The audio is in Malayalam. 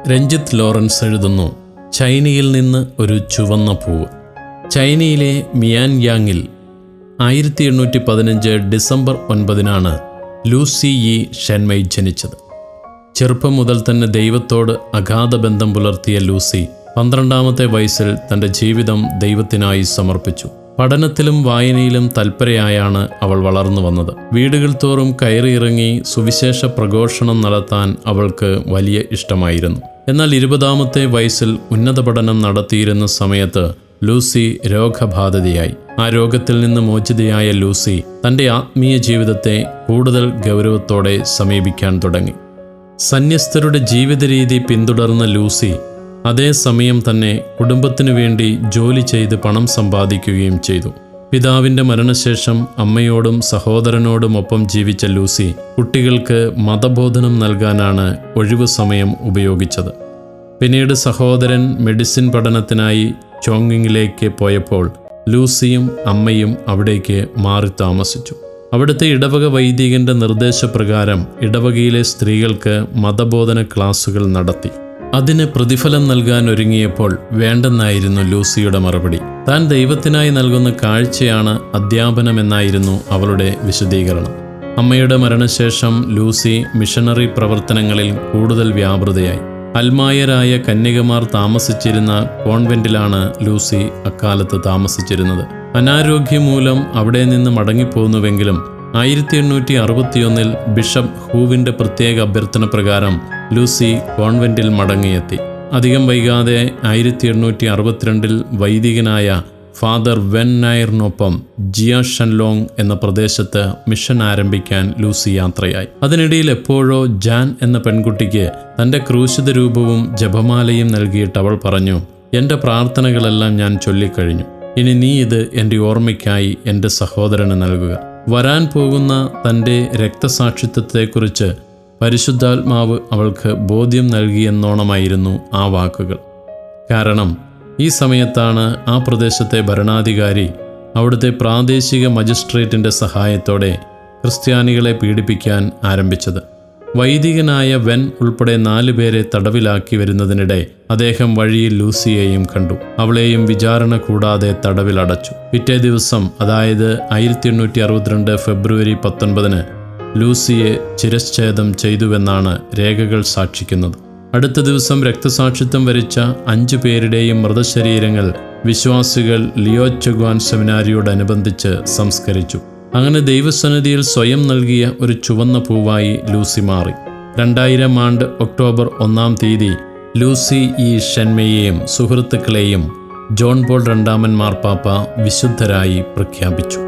രഞ്ജിത്ത് ലോറൻസ് എഴുതുന്നു ചൈനയിൽ നിന്ന് ഒരു ചുവന്ന പൂവ് ചൈനയിലെ മിയാൻയാങ്ങിൽ ആയിരത്തി എണ്ണൂറ്റി പതിനഞ്ച് ഡിസംബർ ഒൻപതിനാണ് ലൂസി ഇ ഷെൻമൈ ജനിച്ചത് ചെറുപ്പം മുതൽ തന്നെ ദൈവത്തോട് അഗാധ ബന്ധം പുലർത്തിയ ലൂസി പന്ത്രണ്ടാമത്തെ വയസ്സിൽ തൻ്റെ ജീവിതം ദൈവത്തിനായി സമർപ്പിച്ചു പഠനത്തിലും വായനയിലും തൽപരയായാണ് അവൾ വളർന്നു വന്നത് വീടുകൾ തോറും കയറിയിറങ്ങി സുവിശേഷ പ്രഘോഷണം നടത്താൻ അവൾക്ക് വലിയ ഇഷ്ടമായിരുന്നു എന്നാൽ ഇരുപതാമത്തെ വയസ്സിൽ ഉന്നത പഠനം നടത്തിയിരുന്ന സമയത്ത് ലൂസി രോഗബാധിതയായി ആ രോഗത്തിൽ നിന്ന് മോചിതയായ ലൂസി തൻ്റെ ആത്മീയ ജീവിതത്തെ കൂടുതൽ ഗൗരവത്തോടെ സമീപിക്കാൻ തുടങ്ങി സന്യസ്തരുടെ ജീവിത രീതി പിന്തുടർന്ന ലൂസി അതേസമയം തന്നെ കുടുംബത്തിനു വേണ്ടി ജോലി ചെയ്ത് പണം സമ്പാദിക്കുകയും ചെയ്തു പിതാവിൻ്റെ മരണശേഷം അമ്മയോടും സഹോദരനോടുമൊപ്പം ജീവിച്ച ലൂസി കുട്ടികൾക്ക് മതബോധനം നൽകാനാണ് ഒഴിവു സമയം ഉപയോഗിച്ചത് പിന്നീട് സഹോദരൻ മെഡിസിൻ പഠനത്തിനായി ചോങ്ങിങ്ങിലേക്ക് പോയപ്പോൾ ലൂസിയും അമ്മയും അവിടേക്ക് മാറി താമസിച്ചു അവിടുത്തെ ഇടവക വൈദികന്റെ നിർദ്ദേശപ്രകാരം ഇടവകയിലെ സ്ത്രീകൾക്ക് മതബോധന ക്ലാസുകൾ നടത്തി അതിന് പ്രതിഫലം നൽകാൻ ഒരുങ്ങിയപ്പോൾ വേണ്ടെന്നായിരുന്നു ലൂസിയുടെ മറുപടി താൻ ദൈവത്തിനായി നൽകുന്ന കാഴ്ചയാണ് അധ്യാപനമെന്നായിരുന്നു അവളുടെ വിശദീകരണം അമ്മയുടെ മരണശേഷം ലൂസി മിഷണറി പ്രവർത്തനങ്ങളിൽ കൂടുതൽ വ്യാപൃതയായി അൽമായരായ കന്യകമാർ താമസിച്ചിരുന്ന കോൺവെന്റിലാണ് ലൂസി അക്കാലത്ത് താമസിച്ചിരുന്നത് അനാരോഗ്യം മൂലം അവിടെ നിന്ന് മടങ്ങിപ്പോകുന്നുവെങ്കിലും ആയിരത്തി എണ്ണൂറ്റി അറുപത്തിയൊന്നിൽ ബിഷപ്പ് ഹൂവിന്റെ പ്രത്യേക അഭ്യർത്ഥന പ്രകാരം ലൂസി കോൺവെന്റിൽ മടങ്ങിയെത്തി അധികം വൈകാതെ ആയിരത്തി എണ്ണൂറ്റി അറുപത്തിരണ്ടിൽ വൈദികനായ ഫാദർ വെൻ നായറിനൊപ്പം ജിയ ഷൻലോങ് എന്ന പ്രദേശത്ത് മിഷൻ ആരംഭിക്കാൻ ലൂസി യാത്രയായി അതിനിടയിൽ എപ്പോഴോ ജാൻ എന്ന പെൺകുട്ടിക്ക് തൻ്റെ ക്രൂശിത രൂപവും ജപമാലയും നൽകിയിട്ട് അവൾ പറഞ്ഞു എൻ്റെ പ്രാർത്ഥനകളെല്ലാം ഞാൻ ചൊല്ലിക്കഴിഞ്ഞു ഇനി നീ ഇത് എൻ്റെ ഓർമ്മയ്ക്കായി എൻ്റെ സഹോദരന് നൽകുക വരാൻ പോകുന്ന തൻ്റെ രക്തസാക്ഷിത്വത്തെക്കുറിച്ച് പരിശുദ്ധാത്മാവ് അവൾക്ക് ബോധ്യം നൽകിയെന്നോണമായിരുന്നു ആ വാക്കുകൾ കാരണം ഈ സമയത്താണ് ആ പ്രദേശത്തെ ഭരണാധികാരി അവിടുത്തെ പ്രാദേശിക മജിസ്ട്രേറ്റിൻ്റെ സഹായത്തോടെ ക്രിസ്ത്യാനികളെ പീഡിപ്പിക്കാൻ ആരംഭിച്ചത് വൈദികനായ വെൻ ഉൾപ്പെടെ നാലു പേരെ തടവിലാക്കി വരുന്നതിനിടെ അദ്ദേഹം വഴിയിൽ ലൂസിയെയും കണ്ടു അവളെയും വിചാരണ കൂടാതെ തടവിലടച്ചു പിറ്റേ ദിവസം അതായത് ആയിരത്തി എണ്ണൂറ്റി അറുപത്തിരണ്ട് ഫെബ്രുവരി പത്തൊൻപതിന് ലൂസിയെ ചിരശ്ഛേദം ചെയ്തുവെന്നാണ് രേഖകൾ സാക്ഷിക്കുന്നത് അടുത്ത ദിവസം രക്തസാക്ഷിത്വം വരിച്ച അഞ്ചു പേരുടെയും മൃതശരീരങ്ങൾ വിശ്വാസികൾ ലിയോ ചൊഗ്വാൻ സെമിനാരിയോടനുബന്ധിച്ച് സംസ്കരിച്ചു അങ്ങനെ ദൈവസന്നിധിയിൽ സ്വയം നൽകിയ ഒരു ചുവന്ന പൂവായി ലൂസി മാറി രണ്ടായിരം ആണ്ട് ഒക്ടോബർ ഒന്നാം തീയതി ലൂസി ഈ ഷെന്മയെയും സുഹൃത്തുക്കളെയും ജോൺ പോൾ രണ്ടാമൻ മാർപ്പാപ്പ വിശുദ്ധരായി പ്രഖ്യാപിച്ചു